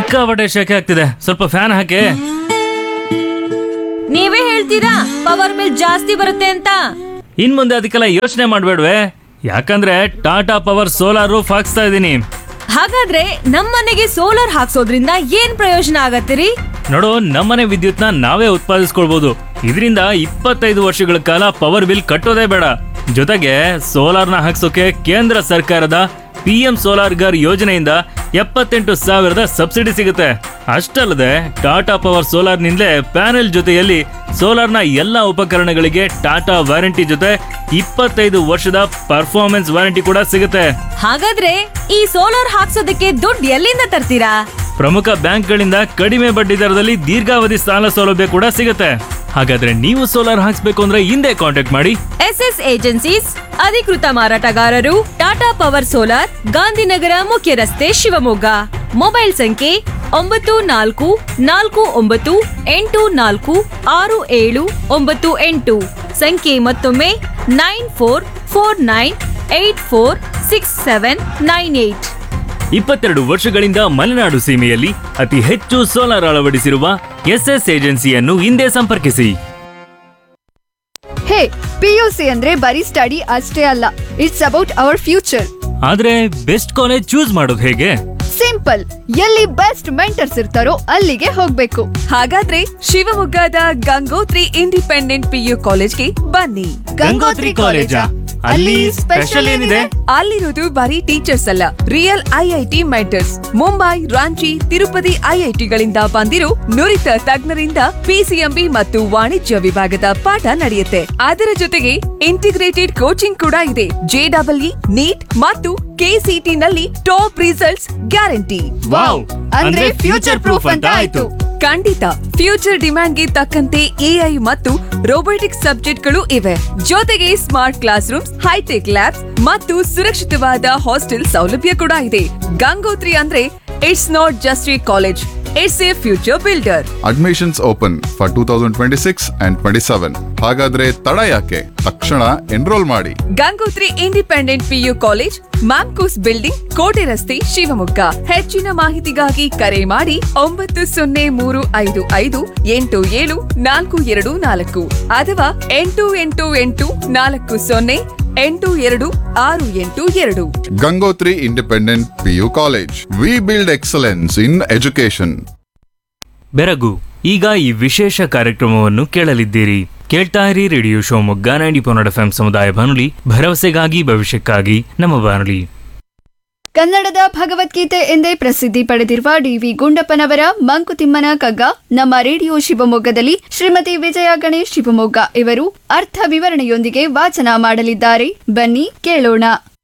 ಸಿಕ್ಕಾಪಟ್ಟೆ ಶೆಕೆ ಆಗ್ತಿದೆ ಸ್ವಲ್ಪ ಫ್ಯಾನ್ ಹಾಕಿ ನೀವೇ ಹೇಳ್ತೀರಾ ಪವರ್ ಬಿಲ್ ಜಾಸ್ತಿ ಬರುತ್ತೆ ಅಂತ ಇನ್ ಮುಂದೆ ಅದಕ್ಕೆಲ್ಲ ಯೋಚನೆ ಮಾಡ್ಬೇಡ್ವೆ ಯಾಕಂದ್ರೆ ಟಾಟಾ ಪವರ್ ಸೋಲಾರ್ ರೂಫ್ ಹಾಕ್ಸ್ತಾ ಇದ್ದೀನಿ ಹಾಗಾದ್ರೆ ನಮ್ಮನೆಗೆ ಸೋಲಾರ್ ಹಾಕ್ಸೋದ್ರಿಂದ ಏನ್ ಪ್ರಯೋಜನ ಆಗತ್ತಿರಿ ನೋಡು ನಮ್ಮನೆ ವಿದ್ಯುತ್ನ ನಾವೇ ಉತ್ಪಾದಿಸ್ಕೊಳ್ಬಹುದು ಇದರಿಂದ ಇಪ್ಪತ್ತೈದು ವರ್ಷಗಳ ಕಾಲ ಪವರ್ ಬಿಲ್ ಕಟ್ಟೋದೇ ಬೇಡ ಜೊತೆಗೆ ಸೋಲಾರ್ನ ಹಾಕ್ಸೋಕೆ ಕೇಂದ್ರ ಸರ್ಕಾರದ ಪಿ ಎಂ ಸೋಲಾರ್ ಗರ್ ಯೋಜನೆಯಿಂದ ಎಪ್ಪತ್ತೆಂಟು ಸಾವಿರದ ಸಬ್ಸಿಡಿ ಸಿಗುತ್ತೆ ಅಷ್ಟಲ್ಲದೆ ಟಾಟಾ ಪವರ್ ಸೋಲಾರ್ನಿಂದಲೇ ಪ್ಯಾನೆಲ್ ಜೊತೆಯಲ್ಲಿ ಸೋಲಾರ್ನ ಎಲ್ಲ ಉಪಕರಣಗಳಿಗೆ ಟಾಟಾ ವಾರಂಟಿ ಜೊತೆ ಇಪ್ಪತ್ತೈದು ವರ್ಷದ ಪರ್ಫಾರ್ಮೆನ್ಸ್ ವಾರಂಟಿ ಕೂಡ ಸಿಗುತ್ತೆ ಹಾಗಾದ್ರೆ ಈ ಸೋಲಾರ್ ಹಾಕ್ಸೋದಕ್ಕೆ ದುಡ್ಡು ಎಲ್ಲಿಂದ ತರ್ತೀರಾ ಪ್ರಮುಖ ಬ್ಯಾಂಕ್ಗಳಿಂದ ಕಡಿಮೆ ಬಡ್ಡಿ ದರದಲ್ಲಿ ದೀರ್ಘಾವಧಿ ಸಾಲ ಸೌಲಭ್ಯ ಕೂಡ ಸಿಗುತ್ತೆ ಹಾಗಾದ್ರೆ ನೀವು ಸೋಲಾರ್ ಹಾಕ್ಸ್ಬೇಕು ಅಂದ್ರೆ ಹಿಂದೆ ಕಾಂಟ್ಯಾಕ್ಟ್ ಮಾಡಿ ಎಸ್ ಎಸ್ ಏಜೆನ್ಸೀಸ್ ಅಧಿಕೃತ ಮಾರಾಟಗಾರರು ಟಾಟಾ ಪವರ್ ಸೋಲಾರ್ ಗಾಂಧಿನಗರ ಮುಖ್ಯ ರಸ್ತೆ ಶಿವಮೊಗ್ಗ ಮೊಬೈಲ್ ಸಂಖ್ಯೆ ಒಂಬತ್ತು ನಾಲ್ಕು ನಾಲ್ಕು ಒಂಬತ್ತು ಎಂಟು ನಾಲ್ಕು ಆರು ಏಳು ಒಂಬತ್ತು ಎಂಟು ಸಂಖ್ಯೆ ಮತ್ತೊಮ್ಮೆ nine four four nine eight four six seven nine eight ಇಪ್ಪತ್ತೆರಡು ವರ್ಷಗಳಿಂದ ಮಲೆನಾಡು ಸೀಮೆಯಲ್ಲಿ ಅತಿ ಹೆಚ್ಚು ಸೋಲಾರ್ ಅಳವಡಿಸಿರುವ ಎಸ್ಎಸ್ ಏಜೆನ್ಸಿಯನ್ನು ಹಿಂದೆ ಸಂಪರ್ಕಿಸಿ ಹೇ ಪಿಯುಸಿ ಅಂದ್ರೆ ಬರೀ ಸ್ಟಡಿ ಅಷ್ಟೇ ಅಲ್ಲ ಇಟ್ಸ್ ಅಬೌಟ್ ಅವರ್ ಫ್ಯೂಚರ್ ಆದ್ರೆ ಬೆಸ್ಟ್ ಕಾಲೇಜ್ ಚೂಸ್ ಮಾಡೋದು ಹೇಗೆ ಸಿಂಪಲ್ ಎಲ್ಲಿ ಬೆಸ್ಟ್ ಮೆಂಟರ್ಸ್ ಇರ್ತಾರೋ ಅಲ್ಲಿಗೆ ಹೋಗ್ಬೇಕು ಹಾಗಾದ್ರೆ ಶಿವಮೊಗ್ಗದ ಗಂಗೋತ್ರಿ ಇಂಡಿಪೆಂಡೆಂಟ್ ಪಿಯು ಕಾಲೇಜ್ಗೆ ಬನ್ನಿ ಗಂಗೋತ್ರಿ ಕಾಲೇಜಾ? ಅಲ್ಲಿ ಸ್ಪೆಷಲ್ ಏನಿದೆ? ಅಲ್ಲಿರೋದು ಬರೀ ಟೀಚರ್ಸ್ ಅಲ್ಲ real IIT mentors Mumbai Ranchi Tirupati ಐಐಟಿಗಳಿಂದ ಬಂದಿರೋ ನುರಿತ ತಜ್ಞರಿಂದ ಪಿಸಿಎಂಬಿ ಮತ್ತು ವಾಣಿಜ್ಯ ವಿಭಾಗದ ಪಾಠ ನಡೆಯುತ್ತೆ ಅದರ ಜೊತೆಗೆ ಇಂಟಿಗ್ರೇಟೆಡ್ ಕೋಚಿಂಗ್ ಕೂಡ ಇದೆ ಜೆಡಬ್ಲ್ಇ ನೀಟ್ ಮತ್ತು ಕೆಸಿಟಿ ನಲ್ಲಿ ಟಾಪ್ ರಿಸಲ್ಟ್ಸ್ ಗ್ಯಾರಂಟಿ ವಾವ್ ಅಂದ್ರೆ ಫ್ಯೂಚರ್ ಪ್ರೂಫ್ ಅಂತ ಆಯ್ತು ಖಂಡಿತ ಫ್ಯೂಚರ್ ಡಿಮ್ಯಾಂಡ್ಗೆ ತಕ್ಕಂತೆ ಎಐ ಮತ್ತು ರೋಬೋಟಿಕ್ಸ್ ಸಬ್ಜೆಕ್ಟ್ಗಳು ಇವೆ ಜೊತೆಗೆ smart class rooms hitech labs ಮತ್ತು ಸುರಕ್ಷಿತವಾದ ಹಾಸ್ಟೆಲ್ ಸೌಲಭ್ಯ ಕೂಡ ಇದೆ ಗಂಗೋತ್ರಿ ಅಂದ್ರೆ it's not just a college it's a future builder admissions open for two thousand twenty six and twenty seven ಹಾಗಾದ್ರೆ ತಡ ಯಾಕೆ ತಕ್ಷಣ ಎನ್ರೋಲ್ ಮಾಡಿ Gangotri independent PU college MAMCOS building ಕೋಟೆ ರಸ್ತೆ ಶಿವಮೊಗ್ಗ ಹೆಚ್ಚಿನ ಮಾಹಿತಿಗಾಗಿ ಕರೆ ಮಾಡಿ ಒಂಬತ್ತು ಸೊನ್ನೆ ಮೂರು ಐದು ಐದು ಎಂಟು ಏಳು ನಾಲ್ಕು ಎರಡು ನಾಲ್ಕು ಅಥವಾ ಎಂಟು ಎಂಟು ಎಂಟು ನಾಲ್ಕು ಸೊನ್ನೆ ಎಂಟು ಎರಡು ಆರು ಎಂಟು ಎರಡು Gangotri independent PU college we build excellence in education ಬೆರಗು ಈಗ ಈ ವಿಶೇಷ ಕಾರ್ಯಕ್ರಮವನ್ನು ಕೇಳಲಿದ್ದೀರಿ ಕೇಳ್ತಾ ಇರಿ ರೇಡಿಯೋ ಶಿವಮೊಗ್ಗ ನೈಂಟಿ ಪೊನ್ನಡ ಎಫ್ ಸಮುದಾಯ ಬಾನುಲಿ ಭರವಸೆಗಾಗಿ ಭವಿಷ್ಯಕ್ಕಾಗಿ ನಮ್ಮ ಬಾನುಲಿ ಕನ್ನಡದ ಭಗವದ್ಗೀತೆ ಎಂದೇ ಪ್ರಸಿದ್ಧಿ ಪಡೆದಿರುವ ಡಿವಿ ಗುಂಡಪ್ಪನವರ ಮಂಕುತಿಮ್ಮನ ಕಗ್ಗ ನಮ್ಮ ರೇಡಿಯೋ ಶಿವಮೊಗ್ಗದಲ್ಲಿ ಶ್ರೀಮತಿ ವಿಜಯ ಗಣೇಶ್ ಶಿವಮೊಗ್ಗ ಇವರು ಅರ್ಥ ವಿವರಣೆಯೊಂದಿಗೆ ವಾಚನ ಮಾಡಲಿದ್ದಾರೆ ಬನ್ನಿ ಕೇಳೋಣ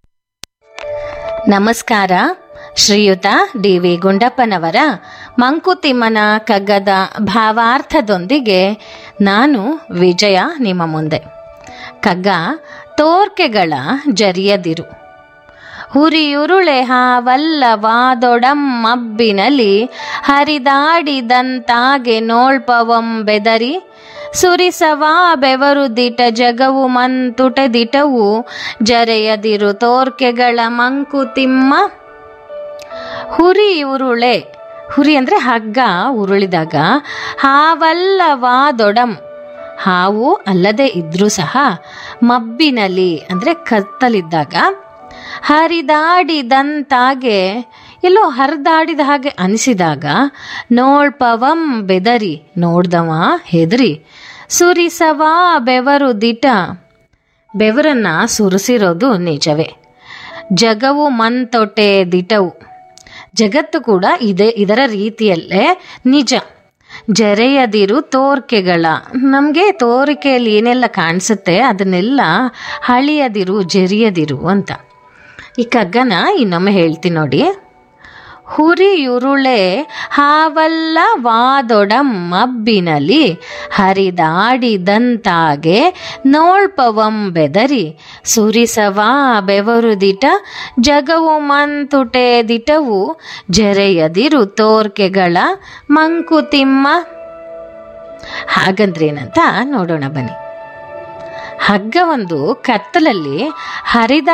ನಮಸ್ಕಾರ ಶ್ರೀಯುತ ಡಿ ವಿ ಗುಂಡಪ್ಪನವರ ಮಂಕುತಿಮ್ಮನ ಕಗ್ಗದ ಭಾವಾರ್ಥದೊಂದಿಗೆ ನಾನು ವಿಜಯ ನಿಮ್ಮ ಮುಂದೆ ಕಗ್ಗ ತೋರ್ಕೆಗಳ ಜರಿಯದಿರು ಹುರಿಯುರುಳೆ ಹಾವಲ್ಲವಾದೊಡಂ ಮಬ್ಬಿನಲಿ ಹರಿದಾಡಿದಂತಾಗೆ ನೋಳ್ಪವಂ ಬೆದರಿ ಸುರಿಸವಾ ಬೆವರು ದಿಟ ಜಗವು ಮಂತುಟ ದಿಟವು ಜರೆಯದಿರು ತೋರ್ಕೆಗಳ ಮಂಕುತಿಮ್ಮ ಹುರಿ ಉರುಳೆ ಹುರಿ ಅಂದರೆ ಹಗ್ಗ ಉರುಳಿದಾಗ ಹಾವಲ್ಲವಾದೊಡಂ ಹಾವು ಅಲ್ಲದೆ ಇದ್ರೂ ಸಹ ಮಬ್ಬಿನಲ್ಲಿ ಅಂದರೆ ಕತ್ತಲಿದ್ದಾಗ ಹರಿದಾಡಿದಂತಾಗೆ ಎಲ್ಲೋ ಹರಿದಾಡಿದ ಹಾಗೆ ಅನಿಸಿದಾಗ ನೋಳ್ಪವಂ ಬೆದರಿ ನೋಡ್ದವ ಹೆದರಿ ಸುರಿಸವಾ ಬೆವರು ದಿಟ ಬೆವರನ್ನ ಸುರಿಸಿರೋದು ನಿಜವೇ ಜಗವು ಮನ್ತೊಟ್ಟೆ ದಿಟವು ಜಗತ್ತು ಕೂಡ ಇದೆ ಇದರ ರೀತಿಯಲ್ಲೇ ನಿಜ ಜರೆಯದಿರು ತೋರ್ಕೆಗಳ ನಮಗೆ ತೋರಿಕೆಯಲ್ಲಿ ಏನೆಲ್ಲ ಕಾಣಿಸುತ್ತೆ ಅದನ್ನೆಲ್ಲ ಹಳಿಯದಿರು ಜರಿಯದಿರು ಅಂತ ಈ ಕಗ್ಗನ ಇನ್ನೊಮ್ಮೆ ಹೇಳ್ತೀನಿ ನೋಡಿ ಹುರಿಯುರುಳೆ ಹಾವಲ್ಲ ವಾದೊಡಂ ಮಬ್ಬಿನಲಿ ಹರಿದಾಡಿದಂತಾಗೆ ನೋಳ್ಪವಂ ಬೆದರಿ ಸುರಿಸವಾ ಬೆವರು ದಿಟ ಜಗವು ಮಂತುಟೆ ದಿಟವು ಜರೆಯದಿರು ತೋರ್ಕೆಗಳ ಮಂಕುತಿಮ್ಮ ಹಾಗಂದ್ರೇನಂತ ನೋಡೋಣ ಬನ್ನಿ ಹಗ್ಗ ಒಂದು ಕತ್ತಲಲ್ಲಿ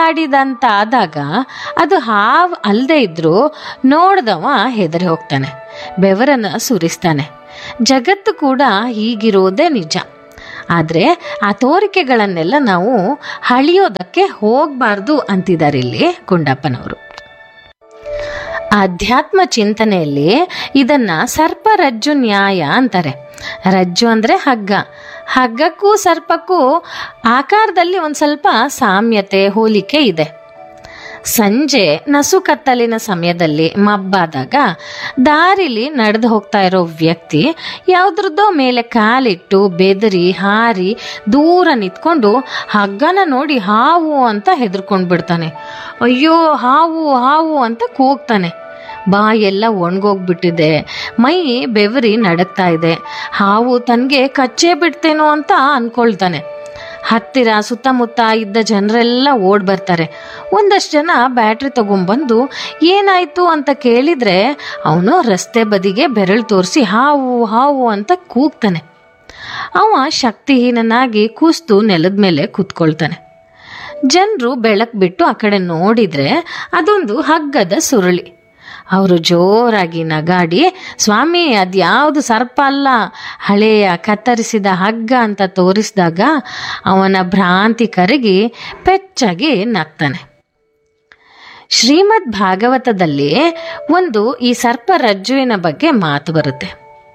ಹರಿದಾಡಿದಂತಾದಾಗ ಅದು ಹಾವು ಅಲ್ಲದೆ ಇದ್ರೂ ನೋಡ್ದವ ಹೆದರಿ ಹೋಗ್ತಾನೆ ಬೆವರನ್ನ ಸುರಿಸ್ತಾನೆ ಜಗತ್ತು ಕೂಡ ಹೀಗಿರೋದೇ ನಿಜ ಆದರೆ ಆ ತೋರಿಕೆಗಳನ್ನೆಲ್ಲ ನಾವು ಹಳಿಯೋದಕ್ಕೆ ಹೋಗಬಾರ್ದು ಅಂತಿದ್ದಾರೆ ಇಲ್ಲಿ ಗುಂಡಪ್ಪನವರು ಆಧ್ಯಾತ್ಮ ಚಿಂತನೆಯಲ್ಲಿ ಇದನ್ನ ಸರ್ಪ ರಜ್ಜು ನ್ಯಾಯ ಅಂತಾರೆ ರಜ್ಜು ಅಂದ್ರೆ ಹಗ್ಗ ಹಗ್ಗಕ್ಕೂ ಸರ್ಪಕ್ಕೂ ಆಕಾರದಲ್ಲಿ ಒಂದು ಸ್ವಲ್ಪ ಸಾಮ್ಯತೆ ಹೋಲಿಕೆ ಇದೆ ಸಂಜೆ ನಸು ಕತ್ತಲಿನ ಸಮಯದಲ್ಲಿ ಮಬ್ಬಾದಾಗ ದಾರಿಲಿ ನಡೆದು ಹೋಗ್ತಾ ಇರೋ ವ್ಯಕ್ತಿ ಯಾವುದ್ರದ್ದೋ ಮೇಲೆ ಕಾಲಿಟ್ಟು ಬೆದರಿ ಹಾರಿ ದೂರ ನಿಂತ್ಕೊಂಡು ಹಗ್ಗನ ನೋಡಿ ಹಾವು ಅಂತ ಹೆದರ್ಕೊಂಡು ಬಿಡ್ತಾನೆ ಅಯ್ಯೋ ಹಾವು ಹಾವು ಅಂತ ಕೂಗ್ತಾನೆ ಬಾಯೆಲ್ಲ ಒಣಗೋಗ್ಬಿಟ್ಟಿದೆ ಮೈ ಬೆವರಿ ನಡಕ್ತಾ ಇದೆ ಹಾವು ತನಗೆ ಕಚ್ಚೇ ಬಿಡ್ತೇನೋ ಅಂತ ಅನ್ಕೊಳ್ತಾನೆ ಹತ್ತಿರ ಸುತ್ತಮುತ್ತ ಇದ್ದ ಜನರೆಲ್ಲ ಓಡ್ ಬರ್ತಾರೆ ಒಂದಷ್ಟು ಜನ ಬ್ಯಾಟ್ರಿ ತಗೊಂಬಂದು ಏನಾಯ್ತು ಅಂತ ಕೇಳಿದ್ರೆ ಅವನು ರಸ್ತೆ ಬದಿಗೆ ಬೆರಳು ತೋರಿಸಿ ಹಾವು ಹಾವು ಅಂತ ಕೂಗ್ತಾನೆ ಅವ ಶಕ್ತಿಹೀನನಾಗಿ ಕೂಸ್ತು ನೆಲದ ಮೇಲೆ ಕೂತ್ಕೊಳ್ತಾನೆ ಜನರು ಬೆಳಕು ಬಿಟ್ಟು ಆ ಕಡೆ ನೋಡಿದ್ರೆ ಅದೊಂದು ಹಗ್ಗದ ಸುರುಳಿ ಅವರು ಜೋರಾಗಿ ನಗಾಡಿ ಸ್ವಾಮಿ ಅದ್ಯಾವುದು ಸರ್ಪ ಅಲ್ಲ ಹಳೆಯ ಕತ್ತರಿಸಿದ ಹಗ್ಗ ಅಂತ ತೋರಿಸಿದಾಗ ಅವನ ಭ್ರಾಂತಿ ಕರಗಿ ಪೆಚ್ಚಾಗಿ ನಗ್ತಾನೆ ಶ್ರೀಮದ್ ಭಾಗವತದಲ್ಲಿ ಒಂದು ಈ ಸರ್ಪ ರಜ್ಜುವಿನ ಬಗ್ಗೆ ಮಾತು ಬರುತ್ತೆ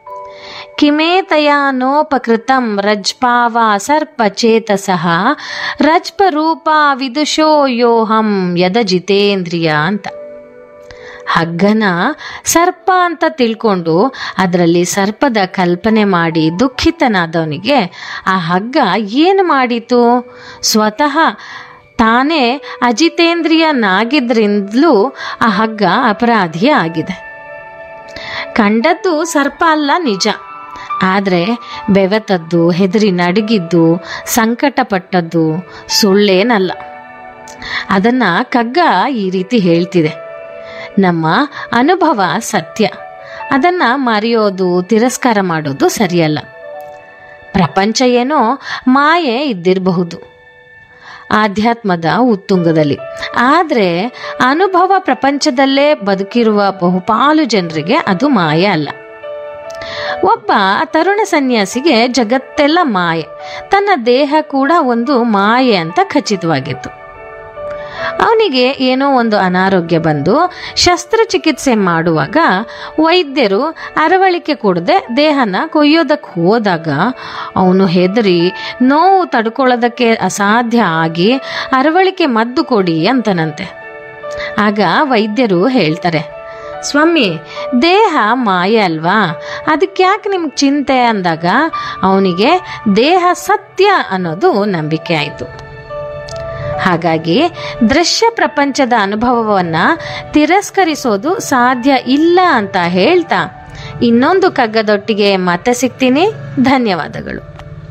ಕಿಮೇತಯಾನೋಪಕೃತಂ ರಜ್ಪಾವ ಸರ್ಪ ಚೇತಸಃ ರಜ್ಪರೂಪ ವಿದುಷೋ ಯೋಹಂ ಯದ ಜಿತೇಂದ್ರಿಯ ಅಂತ ಹಗ್ಗನ ಸರ್ಪ ಅಂತ ತಿಳ್ಕೊಂಡು ಅದರಲ್ಲಿ ಸರ್ಪದ ಕಲ್ಪನೆ ಮಾಡಿ ದುಃಖಿತನಾದವನಿಗೆ ಆ ಹಗ್ಗ ಏನು ಮಾಡಿತು ಸ್ವತಃ ತಾನೇ ಅಜಿತೇಂದ್ರಿಯನಾಗಿದ್ರಿಂದಲೂ ಆ ಹಗ್ಗ ಅಪರಾಧಿ ಆಗಿದೆ ಕಂಡದ್ದು ಸರ್ಪ ಅಲ್ಲ ನಿಜ ಆದರೆ ಬೆವೆತದ್ದು ಹೆದರಿ ನಡುಗಿದ್ದು ಸಂಕಟಪಟ್ಟದ್ದು ಸುಳ್ಳೇನಲ್ಲ ಅದನ್ನ ಕಗ್ಗ ಈ ರೀತಿ ಹೇಳ್ತಿದೆ ನಮ್ಮ ಅನುಭವ ಸತ್ಯ ಅದನ್ನ ಮರೆಯೋದು ತಿರಸ್ಕಾರ ಮಾಡೋದು ಸರಿಯಲ್ಲ ಪ್ರಪಂಚ ಏನೋ ಮಾಯೆ ಇದ್ದಿರಬಹುದು ಆಧ್ಯಾತ್ಮದ ಉತ್ತುಂಗದಲ್ಲಿ ಆದರೆ ಅನುಭವ ಪ್ರಪಂಚದಲ್ಲೇ ಬದುಕಿರುವ ಬಹುಪಾಲು ಜನರಿಗೆ ಅದು ಮಾಯೆ ಅಲ್ಲ ಒಬ್ಬ ತರುಣ ಸನ್ಯಾಸಿಗೆ ಜಗತ್ತೆಲ್ಲ ಮಾಯೆ ತನ್ನ ದೇಹ ಕೂಡ ಒಂದು ಮಾಯೆ ಅಂತ ಖಚಿತವಾಗಿತ್ತು ಅವನಿಗೆ ಏನೋ ಒಂದು ಅನಾರೋಗ್ಯ ಬಂದು ಶಸ್ತ್ರಚಿಕಿತ್ಸೆ ಮಾಡುವಾಗ ವೈದ್ಯರು ಅರವಳಿಕೆ ಕೊಡದೆ ದೇಹನ ಕೊಯ್ಯೋದಕ್ಕೆ ಹೋದಾಗ ಅವನು ಹೆದರಿ ನೋವು ತಡ್ಕೊಳ್ಳೋದಕ್ಕೆ ಅಸಾಧ್ಯ ಆಗಿ ಅರವಳಿಕೆ ಮದ್ದು ಕೊಡಿ ಅಂತನಂತೆ ಆಗ ವೈದ್ಯರು ಹೇಳ್ತಾರೆ ಸ್ವಾಮಿ ದೇಹ ಮಾಯ ಅಲ್ವಾ ಅದಕ್ಕೆ ಯಾಕೆ ನಿಮ್ಗೆ ಚಿಂತೆ ಅಂದಾಗ ಅವನಿಗೆ ದೇಹ ಸತ್ಯ ಅನ್ನೋದು ನಂಬಿಕೆ ಆಯಿತು ಹಾಗಾಗಿ ದೃಶ್ಯ ಪ್ರಪಂಚದ ಅನುಭವವನ್ನ ತಿರಸ್ಕರಿಸೋದು ಸಾಧ್ಯ ಇಲ್ಲ ಅಂತ ಹೇಳ್ತಾ ಇನ್ನೊಂದು ಕಗ್ಗದೊಟ್ಟಿಗೆ ಮತ್ತೆ ಸಿಗ್ತೀನಿ ಧನ್ಯವಾದಗಳು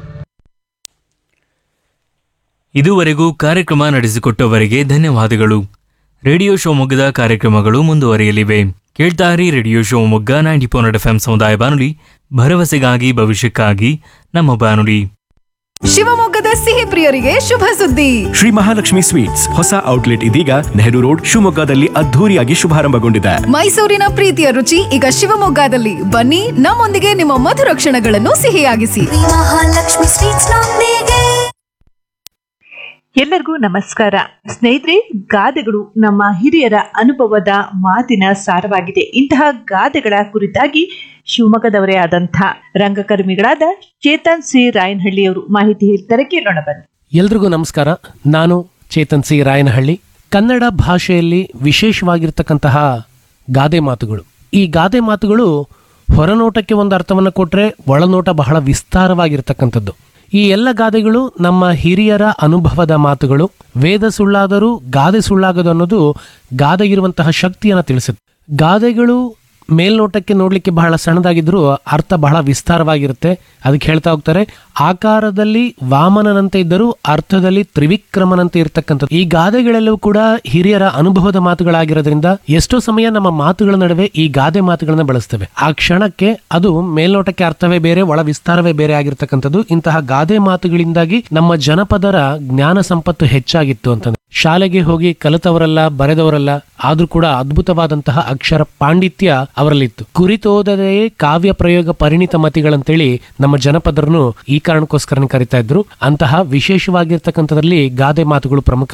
ಇದುವರೆಗೂ ಕಾರ್ಯಕ್ರಮ ನಡೆಸಿಕೊಟ್ಟವರಿಗೆ ಧನ್ಯವಾದಗಳು ರೇಡಿಯೋ ಶಿವಮೊಗ್ಗದ ಕಾರ್ಯಕ್ರಮಗಳು ಮುಂದುವರಿಯಲಿವೆ ಕೇಳ್ತಾರಿ radio Shivamogga ninety four F M ಸಮುದಾಯ ಬಾನುಲಿ ಭರವಸೆಗಾಗಿ ಭವಿಷ್ಯಕ್ಕಾಗಿ ನಮ್ಮ ಬಾನುಲಿ ಶಿವಮೊಗ್ಗದ ಸಿಹಿ ಪ್ರಿಯರಿಗೆ ಶುಭ ಸುದ್ದಿ ಶ್ರೀ ಮಹಾಲಕ್ಷ್ಮಿ ಸ್ವೀಟ್ಸ್ ಹೊಸ ಔಟ್ಲೆಟ್ ಇದೀಗ ನೆಹರು ರೋಡ್ ಶಿವಮೊಗ್ಗದಲ್ಲಿ ಅದ್ಧೂರಿಯಾಗಿ ಶುಭಾರಂಭಗೊಂಡಿದೆ ಮೈಸೂರಿನ ಪ್ರೀತಿಯ ರುಚಿ ಈಗ ಶಿವಮೊಗ್ಗದಲ್ಲಿ ಬನ್ನಿ ನಮ್ಮೊಂದಿಗೆ ನಿಮ್ಮ ಮಧುರ ಕ್ಷಣಗಳನ್ನು ಸಿಹಿಯಾಗಿಸಿ ಮಹಾಲಕ್ಷ್ಮಿ ಸ್ವೀಟ್ಸ್ ನೊಂದಿಗೆ ಎಲ್ಲರಿಗೂ ನಮಸ್ಕಾರ ಸ್ನೇಹಿತರೆ ಗಾದೆಗಳು ನಮ್ಮ ಹಿರಿಯರ ಅನುಭವದ ಮಾತಿನ ಸಾರವಾಗಿದೆ ಇಂತಹ ಗಾದೆಗಳ ಕುರಿತಾಗಿ ಶಿವಮೊಗ್ಗದವರೇ ಆದಂಥ ರಂಗಕರ್ಮಿಗಳಾದ ಚೇತನ್ ಸಿ ರಾಯನಹಳ್ಳಿಯವರು ಮಾಹಿತಿ ಹೇಳ್ತಾರೆ ಕೇಳೋಣ ಬನ್ನಿ ಎಲ್ರಿಗೂ ನಮಸ್ಕಾರ ನಾನು ಚೇತನ್ ಸಿ ರಾಯನಹಳ್ಳಿ ಕನ್ನಡ ಭಾಷೆಯಲ್ಲಿ ವಿಶೇಷವಾಗಿರ್ತಕ್ಕಂತಹ ಗಾದೆ ಮಾತುಗಳು ಈ ಗಾದೆ ಮಾತುಗಳು ಹೊರನೋಟಕ್ಕೆ ಒಂದು ಅರ್ಥವನ್ನು ಕೊಟ್ಟರೆ ಒಳನೋಟ ಬಹಳ ವಿಸ್ತಾರವಾಗಿರ್ತಕ್ಕಂಥದ್ದು ಈ ಎಲ್ಲ ಗಾದೆಗಳು ನಮ್ಮ ಹಿರಿಯರ ಅನುಭವದ ಮಾತುಗಳು ವೇದ ಸುಳ್ಳಾದರೂ ಗಾದೆ ಸುಳ್ಳಾಗದು ಅನ್ನೋದು ಗಾದೆಗಿರುವಂತಹ ಶಕ್ತಿಯನ್ನು ತಿಳಿಸುತ್ತೆ ಗಾದೆಗಳು ಮೇಲ್ನೋಟಕ್ಕೆ ನೋಡ್ಲಿಕ್ಕೆ ಬಹಳ ಸಣ್ಣದಾಗಿದ್ರೂ ಅರ್ಥ ಬಹಳ ವಿಸ್ತಾರವಾಗಿರುತ್ತೆ ಅದಕ್ಕೆ ಹೇಳ್ತಾ ಹೋಗ್ತಾರೆ ಆಕಾರದಲ್ಲಿ ವಾಮನನಂತೆ ಇದ್ದರೂ ಅರ್ಥದಲ್ಲಿ ತ್ರಿವಿಕ್ರಮನಂತೆ ಇರ್ತಕ್ಕಂಥದ್ದು ಈ ಗಾದೆಗಳೆಲ್ಲವೂ ಕೂಡ ಹಿರಿಯರ ಅನುಭವದ ಮಾತುಗಳಾಗಿರೋದ್ರಿಂದ ಎಷ್ಟೋ ಸಮಯ ನಮ್ಮ ಮಾತುಗಳ ನಡುವೆ ಈ ಗಾದೆ ಮಾತುಗಳನ್ನ ಬಳಸ್ತೇವೆ ಆ ಕ್ಷಣಕ್ಕೆ ಅದು ಮೇಲ್ನೋಟಕ್ಕೆ ಅರ್ಥವೇ ಬೇರೆ ಒಳ ವಿಸ್ತಾರವೇ ಬೇರೆ ಆಗಿರ್ತಕ್ಕಂಥದ್ದು ಇಂತಹ ಗಾದೆ ಮಾತುಗಳಿಂದಾಗಿ ನಮ್ಮ ಜನಪದರ ಜ್ಞಾನ ಸಂಪತ್ತು ಹೆಚ್ಚಾಗಿತ್ತು ಅಂತಂದ್ರೆ ಶಾಲೆಗೆ ಹೋಗಿ ಕಲಿತವರಲ್ಲ ಬರೆದವರಲ್ಲ ಆದ್ರೂ ಕೂಡ ಅದ್ಭುತವಾದಂತಹ ಅಕ್ಷರ ಪಾಂಡಿತ್ಯ ಅವರಲ್ಲಿತ್ತು ಕುರಿತೋದದೇ ಕಾವ್ಯ ಪ್ರಯೋಗ ಪರಿಣಿತ ಮತಿಗಳಂತೇಳಿ ನಮ್ಮ ಜನಪದರನ್ನು ಈ ಕಾರಣಕ್ಕೋಸ್ಕರನೇ ಕರಿತಾ ಇದ್ರು ಅಂತಹ ವಿಶೇಷವಾಗಿರ್ತಕ್ಕಂಥದ್ರಲ್ಲಿ ಗಾದೆ ಮಾತುಗಳು ಪ್ರಮುಖ